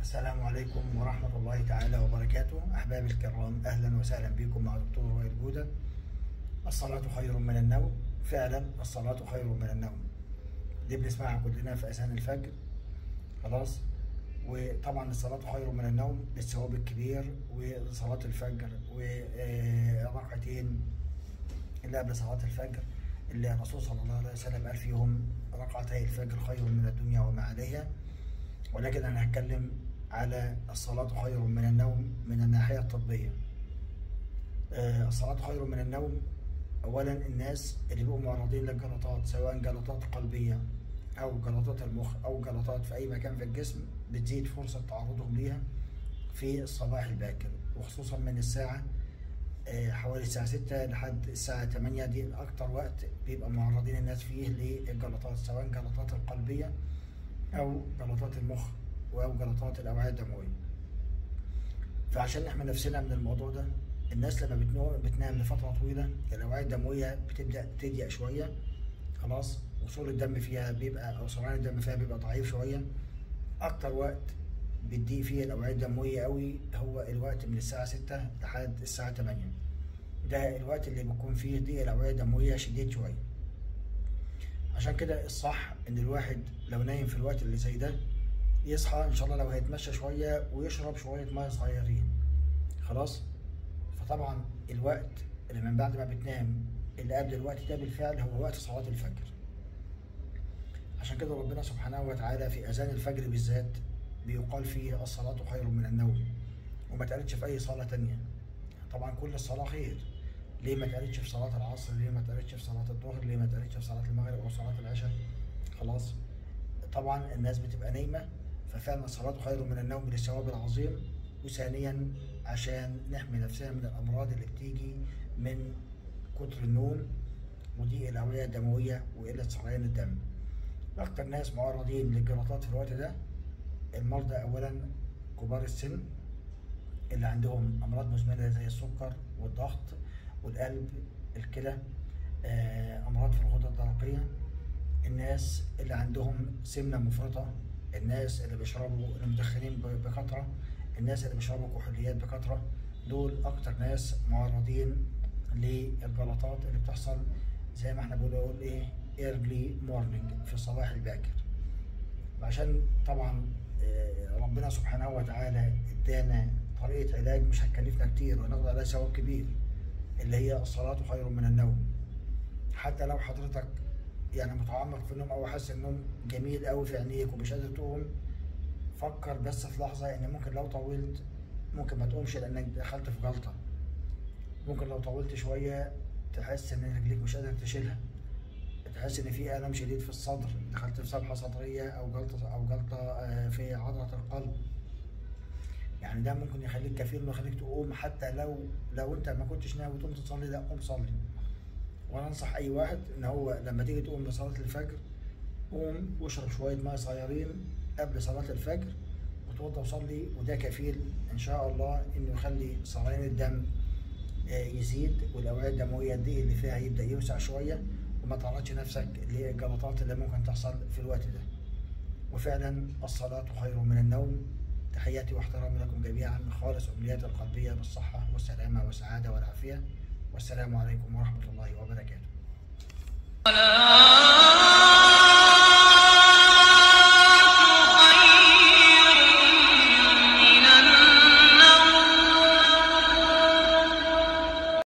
السلام عليكم ورحمة الله تعالى وبركاته أحبابي الكرام أهلا وسهلا بكم مع دكتور وائل جودة الصلاة خير من النوم فعلا الصلاة خير من النوم دي بنسمعها كلنا في أذان الفجر خلاص وطبعا الصلاة خير من النوم الثواب الكبير وصلاة الفجر وركعتين اللي قبل صلاة الفجر اللي الرسول صلى الله عليه وسلم قال فيهم ركعتي الفجر خير من الدنيا وما عليها ولكن أنا هتكلم على الصلاة خير من النوم من الناحية الطبية آه، الصلاة خير من النوم أولا الناس اللي بيبقوا معرضين للجلطات سواء جلطات قلبية أو جلطات المخ أو جلطات في أي مكان في الجسم بتزيد فرصة تعرضهم ليها في الصباح الباكر وخصوصا من الساعة آه، حوالي الساعة 6 لحد الساعة 8 دي أكتر وقت بيبقى معرضين الناس فيه للجلطات سواء جلطات القلبية أو جلطات المخ أو جلطات الأوعية الدموية. فعشان نحمي نفسنا من الموضوع ده الناس لما بتنو- بتنام لفترة طويلة الأوعية الدموية بتبدأ تضيق شوية خلاص وصول الدم فيها بيبقى أو سرعان الدم فيها بيبقى ضعيف شوية أكتر وقت بتضيق فيه الأوعية الدموية قوي هو الوقت من الساعة 6 لحد الساعة 8 ده الوقت اللي بيكون فيه ضيق الأوعية الدموية شديد شوية عشان كده الصح ان الواحد لو نايم في الوقت اللي زي ده يصحى ان شاء الله لو هيتمشى شويه ويشرب شويه ميه صغيرين خلاص فطبعا الوقت اللي من بعد ما بتنام اللي قبل الوقت ده بالفعل هو وقت صلاه الفجر عشان كده ربنا سبحانه وتعالى في اذان الفجر بالذات بيقال فيه الصلاه خير من النوم وما اتقالتش في اي صلاه تانية طبعا كل الصلاه خير ليه ما اتقالتش في صلاة العصر؟ ليه ما اتقالتش في صلاة الظهر؟ ليه ما اتقالتش في صلاة المغرب أو صلاة العشاء؟ خلاص؟ طبعا الناس بتبقى نايمة ففعلا الصلاة خير من النوم للثواب العظيم وثانيا عشان نحمي نفسنا من الأمراض اللي بتيجي من كتر النوم ودي الأوعية الدموية وقلة سريان الدم. أكتر ناس معرضين للجلطات في الوقت ده المرضى أولا كبار السن اللي عندهم أمراض مزمنة زي السكر والضغط والقلب الكلى آه، امراض في الغده الدرقيه الناس اللي عندهم سمنه مفرطه الناس اللي بيشربوا المدخنين ب- بكثره الناس اللي بيشربوا كحوليات بكثره دول اكتر ناس معرضين للجلطات اللي بتحصل زي ما احنا بنقول ايه early morning في الصباح الباكر عشان طبعا آه، ربنا سبحانه وتعالى ادانا طريقه علاج مش هتكلفنا كتير وناخد عليها ثواب كبير اللي هي الصلاة خير من النوم حتى لو حضرتك يعني متعمق في النوم او حاسس النوم جميل قوي في عينيك ومش قادر تقوم فكر بس في لحظة ان ممكن لو طولت ممكن ما تقومش لانك دخلت في جلطة ممكن لو طولت شوية تحس ان رجليك مش قادر تشيلها تحس ان في الم شديد في الصدر دخلت في سبحة صدرية او جلطة او جلطة آه، في عضلة القلب يعني ده ممكن يخليك كفيل انه يخليك تقوم حتى لو لو انت ما كنتش ناوي تقوم تصلي لا قوم صلي وانا انصح اي واحد ان هو لما تيجي تقوم لصلاه الفجر قوم واشرب شويه ميه صغيرين قبل صلاه الفجر وتوضى وصلي وده كفيل ان شاء الله انه يخلي سريان الدم آه، يزيد والاوعيه الدمويه دي اللي فيها يبدا يوسع شويه وما تعرضش نفسك للجلطات اللي ممكن تحصل في الوقت ده وفعلا الصلاه خير من النوم تحياتي واحترامي لكم جميعا خالص امنياتي القلبيه بالصحه والسلامه والسعاده والعافيه والسلام عليكم ورحمه الله وبركاته ولا